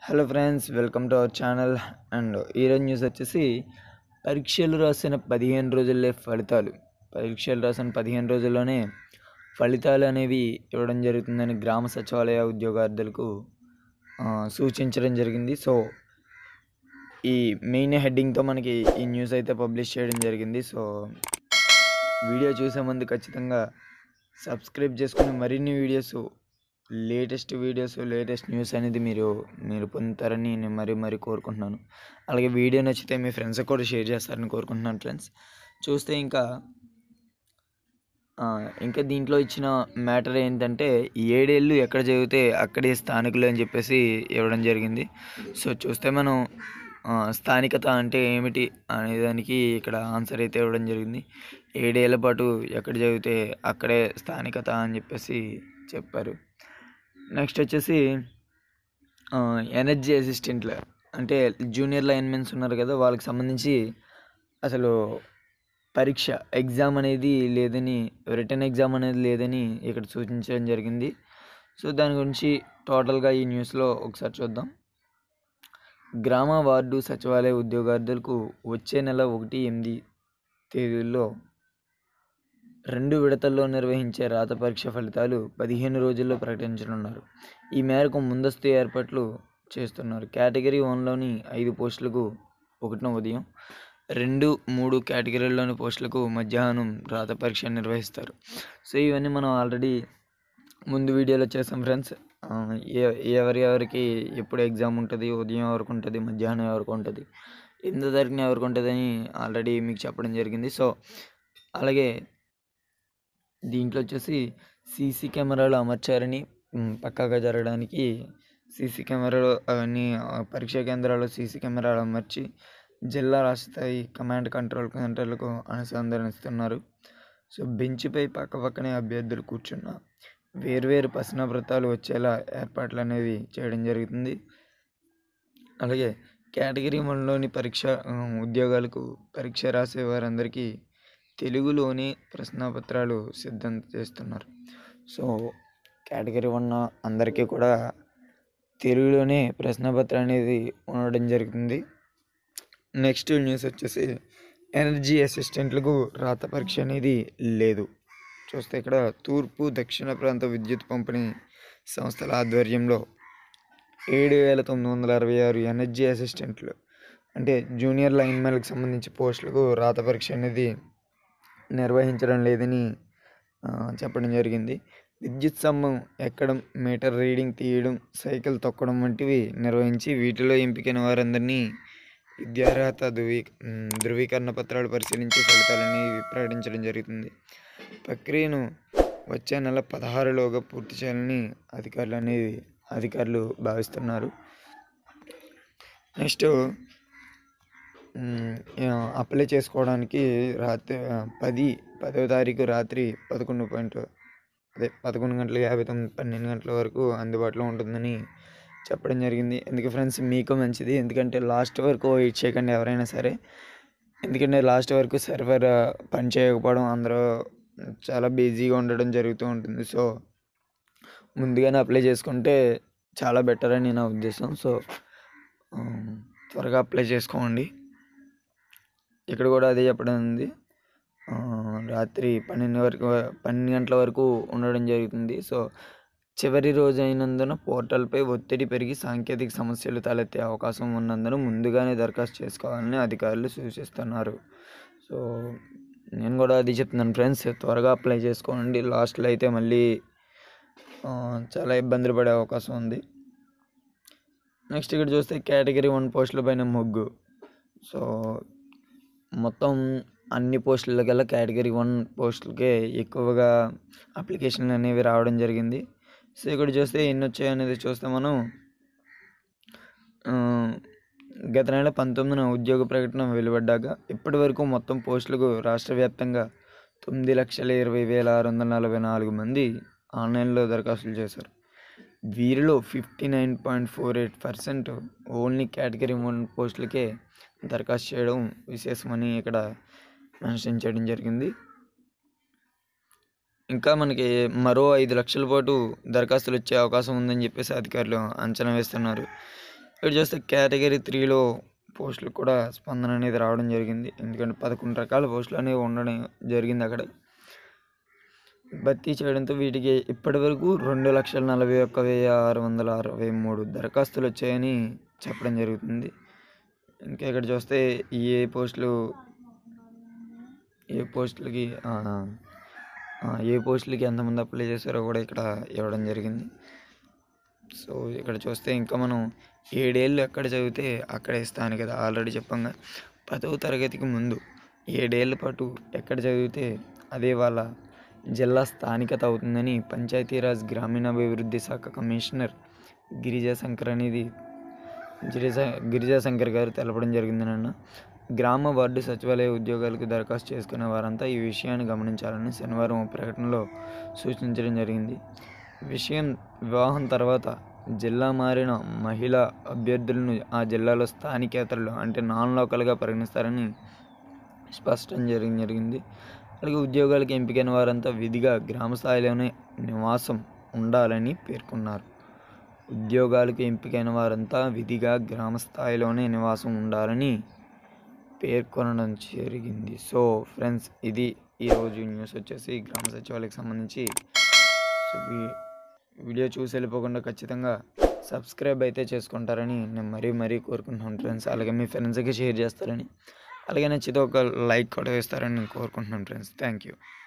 hello friends welcome to our channel and ఈరోజు news వచ్చేసి పరీక్షలు రాసిన పదిహేను రోజుల్లో ఫలితాలు పరీక్షలు రాసిన పదిహేను రోజుల్లోనే ఫలితాలు అనేవి ఇవ్వడం జరుగుతుందని గ్రామ సచివాలయ ఉద్యోగార్థులకు ఆ, సూచించడం జరిగింది సో ఈ మెయిన్ హెడ్డింగ్తో మనకి ఈ న్యూస్ అయితే పబ్లిష్ చేయడం జరిగింది సో వీడియో చూసే ముందు ఖచ్చితంగా సబ్స్క్రైబ్ చేసుకుని మరిన్ని videos latest videos latest news అనేది మీరు మీరు పొందుతారని నేను మరీ మరీ కోరుకుంటున్నాను అలాగే వీడియో నచ్చితే మీ ఫ్రెండ్స్ కూడా షేర్ చేస్తారని కోరుకుంటున్నాను ఫ్రెండ్స్ చూస్తే ఇంకా ఆ, ఇంకా దీంట్లో ఇచ్చిన మ్యాటర్ ఏంటంటే ఏడేళ్ళు ఎక్కడ చదివితే అక్కడే స్థానికులు అని చెప్పేసి ఇవ్వడం జరిగింది సో చూస్తే మనం ఆ, స్థానికత అంటే ఏమిటి అనే దానికి ఇక్కడ ఆన్సర్ అయితే ఇవ్వడం జరిగింది ఏడేళ్ల పాటు ఎక్కడ చదివితే అక్కడే స్థానికత అని చెప్పేసి చెప్పారు నెక్స్ట్ వచ్చేసి ఆ, ఎనర్జీ అసిస్టెంట్ల అంటే జూనియర్ లైన్మెన్స్ ఉన్నారు కదా వాళ్ళకి సంబంధించి అసలు పరీక్ష ఎగ్జామ్ అనేది లేదని రిటర్న్ ఎగ్జామ్ అనేది లేదని ఇక్కడ సూచించడం జరిగింది సో దాని గురించి టోటల్గా ఈ న్యూస్లో ఒకసారి చూద్దాం గ్రామ వార్డు సచివాలయ ఉద్యోగార్థులకు వచ్చే నెల ఒకటి ఎనిమిది తేదీల్లో రెండు విడతల్లో నిర్వహించే రాత పరీక్ష ఫలితాలు పదిహేను రోజుల్లో ప్రకటించనున్నారు ఈ మేరకు ముందస్తు ఏర్పాట్లు చేస్తున్నారు కేటగిరీ వన్లోని ఐదు పోస్టులకు ఒకటిన ఉదయం రెండు మూడు కేటగిరీల్లోని పోస్టులకు మధ్యాహ్నం రాత పరీక్ష నిర్వహిస్తారు సో ఇవన్నీ మనం ఆల్రెడీ ముందు వీడియోలో చేసాం ఫ్రెండ్స్ ఆ, ఎ- ఎవరి ఎవరికి ఎప్పుడు ఎగ్జామ్ ఉంటుంది ఉదయం ఎవరికి ఉంటుంది మధ్యాహ్నం ఎవరికి ఉంటుంది ఎనిమిదో తారీఖున ఎవరికి ఉంటుంది అని ఆల్రెడీ మీకు చెప్పడం జరిగింది సో అలాగే దీంట్లో వచ్చేసి సీసీ కెమెరాలు అమర్చారని మ్, పక్కాగా జరగడానికి సీసీ కెమెరాలు అవన్నీ ఆ, పరీక్షా కేంద్రాల్లో సీసీ కెమెరాలు అమర్చి జిల్లా రాష్ట్ర స్థాయి కమాండ్ కంట్రోల్ సెంటర్లకు అనుసంధానిస్తున్నారు సో బెంచ్పై పక్క పక్కనే అభ్యర్థులు కూర్చున్న వేర్వేరు ప్రశ్నాపత్రాలు వచ్చేలా ఏర్పాట్లు అనేవి చేయడం జరుగుతుంది అలాగే కేటగిరీ వన్లోని పరీక్ష ఆ, ఉద్యోగాలకు పరీక్ష రాసే వారందరికీ తెలుగులోని ప్రశ్నాపత్రాలు సిద్ధం చేస్తున్నారు సో కేటగిరీ వన్ అందరికీ కూడా తెలుగులోనే ప్రశ్నపత్రం అనేది ఉండడం జరుగుతుంది నెక్స్ట్ న్యూస్ వచ్చేసి ఎనర్జీ అసిస్టెంట్లకు రాత పరీక్ష అనేది లేదు చూస్తే ఇక్కడ తూర్పు దక్షిణ ప్రాంత విద్యుత్ పంపిణీ సంస్థల ఆధ్వర్యంలో ఏడు వేల తొమ్మిది వందల అరవై ఆరు ఎనర్జీ అసిస్టెంట్లు అంటే జూనియర్ లైన్మెన్లకు సంబంధించి పోస్టులకు రాత పరీక్ష అనేది నిర్వహించడం లేదని ఆ, చెప్పడం జరిగింది విద్యుత్ స్తంభం ఎక్కడం మీటర్ రీడింగ్ తీయడం సైకిల్ తొక్కడం వంటివి నిర్వహించి వీటిలో ఎంపికైన వారందరినీ విద్యార్హత ధృవీ మ్, ధృవీకరణ పత్రాలు పరిశీలించి ఫలితాలని ప్రకటించడం జరుగుతుంది ప్రక్రియను వచ్చే నెల పదహారులోగా పూర్తి చేయాలని అధికారులు అనేది అధికారులు భావిస్తున్నారు నెక్స్ట్ అప్లై చేసుకోవడానికి రాత్రి ఆ, పది పదవ తారీఖు రాత్రి పదకొండు పాయింట్ అదే పదకొండు గంటల యాభై తొమ్మిది పన్నెండు గంటల వరకు అందుబాటులో ఉంటుందని చెప్పడం జరిగింది ఎందుకు ఫ్రెండ్స్ మీకు మంచిది ఎందుకంటే లాస్ట్ వరకు వెయిట్ చేయకండి ఎవరైనా సరే ఎందుకంటే లాస్ట్ వరకు సర్వర్ పని చేయకపోవడం అందరూ చాలా బిజీగా ఉండడం జరుగుతూ ఉంటుంది సో ముందుగానే అప్లై చేసుకుంటే చాలా బెటర్ అని నా ఉద్దేశం సో ఆ, త్వరగా అప్లై చేసుకోండి ఇక్కడ కూడా అదే చెప్పడం ఉంది ఆ, రాత్రి పన్నెండు వరకు పన్నెండు గంటల వరకు ఉండడం జరుగుతుంది సో చివరి రోజు అయినందున పోర్టల్పై ఒత్తిడి పెరిగి సాంకేతిక సమస్యలు తలెత్తే అవకాశం ఉన్నందున ముందుగానే దరఖాస్తు చేసుకోవాలని అధికారులు సూచిస్తున్నారు సో నేను కూడా అది చెప్తున్నాను ఫ్రెండ్స్ త్వరగా అప్లై చేసుకోండి లాస్ట్లో అయితే మళ్ళీ ఆ, చాలా ఇబ్బందులు పడే అవకాశం ఉంది నెక్స్ట్ ఇక్కడ చూస్తే కేటగిరీ వన్ పోస్టుల పైన మొగ్గు సో మొత్తం అన్ని పోస్టులకల్లా కేటగిరీ వన్ పోస్టులకే ఎక్కువగా అప్లికేషన్లు అనేవి రావడం జరిగింది సో ఇక్కడ చూస్తే ఎన్ని వచ్చాయి అనేది చూస్తే మనం ఆ, గత నెల పంతొమ్మిదిన ఉద్యోగ ప్రకటన వెలువడ్డాక ఇప్పటి వరకు మొత్తం పోస్టులకు రాష్ట్ర వ్యాప్తంగా తొమ్మిది లక్షల ఇరవై వేల ఆరు వందల నలభై నాలుగు మంది ఆన్లైన్లో దరఖాస్తులు చేశారు వీరిలో fifty nine point four eight percent only category one పోస్టులకే దరఖాస్తు చేయడం విశేషమని ఇక్కడ మెన్షన్ చేయడం జరిగింది ఇంకా మనకి మరో ఐదు లక్షల పాటు దరఖాస్తులు వచ్చే అవకాశం ఉందని చెప్పేసి అధికారులు అంచనా వేస్తున్నారు ఇక్కడ చూస్తే కేటగిరీ త్రీలో పోస్టులు కూడా స్పందన అనేది రావడం జరిగింది ఎందుకంటే పదకొండు రకాల పోస్టులు అనేవి ఉండడం జరిగింది అక్కడ భర్తీ చేయడంతో వీటికి ఇప్పటి వరకు రెండు లక్షల నలభై ఒక్క వెయ్యి ఆరు వందల అరవై మూడు దరఖాస్తులు వచ్చాయని చెప్పడం జరుగుతుంది ఇంకా ఇక్కడ చూస్తే ఏ పోస్టులు ఏ పోస్టులకి ఆ, ఆ, ఏ పోస్టులకి ఎంతమంది అప్లై చేశారో కూడా ఇక్కడ ఇవ్వడం జరిగింది సో ఇక్కడ చూస్తే ఇంకా మనం ఏడేళ్ళు ఎక్కడ చదివితే అక్కడే ఇస్తాను కదా ఆల్రెడీ చెప్పంగా పదవ తరగతికి ముందు ఏడేళ్ల పాటు ఎక్కడ చదివితే అదే వాళ్ళ జిల్లా స్థానికత అవుతుందని పంచాయతీరాజ్ గ్రామీణాభివృద్ధి శాఖ కమిషనర్ గిరిజా శంకర్ అనేది గిరిజా గిరిజా శంకర్ గారు తెలపడం జరిగిందనన్న గ్రామ వార్డు సచివాలయ ఉద్యోగాలకు దరఖాస్తు చేసుకునే వారంతా ఈ విషయాన్ని గమనించాలని శనివారం ఒక ప్రకటనలో సూచించడం జరిగింది విషయం వివాహం తర్వాత జిల్లా మారిన మహిళా అభ్యర్థులను ఆ జిల్లాలో స్థానికేతరులు అంటే నాన్ లోకల్గా పరిగణిస్తారని స్పష్టం జరిగి జరిగింది అలాగే ఉద్యోగాలకు ఎంపికైన వారంతా విధిగా గ్రామ స్థాయిలోనే నివాసం ఉండాలని పేర్కొన్నారు ఉద్యోగాలకు ఎంపికైన వారంతా విధిగా గ్రామ స్థాయిలోనే నివాసం ఉండాలని పేర్కొనడం జరిగింది సో ఫ్రెండ్స్ ఇది ఈరోజు న్యూస్ వచ్చేసి గ్రామ సచివాలయకు సంబంధించి సో వీ- వీడియో చూసి వెళ్ళిపోకుండా ఖచ్చితంగా సబ్స్క్రైబ్ అయితే చేసుకుంటారని నేను మరీ మరీ కోరుకుంటున్నాను ఫ్రెండ్స్ అలాగే మీ ఫ్రెండ్స్కి షేర్ చేస్తారని అలాగే నచ్చితే ఒక లైక్ కూడా వేస్తారని నేను కోరుకుంటున్నాను ఫ్రెండ్స్ థ్యాంక్ యూ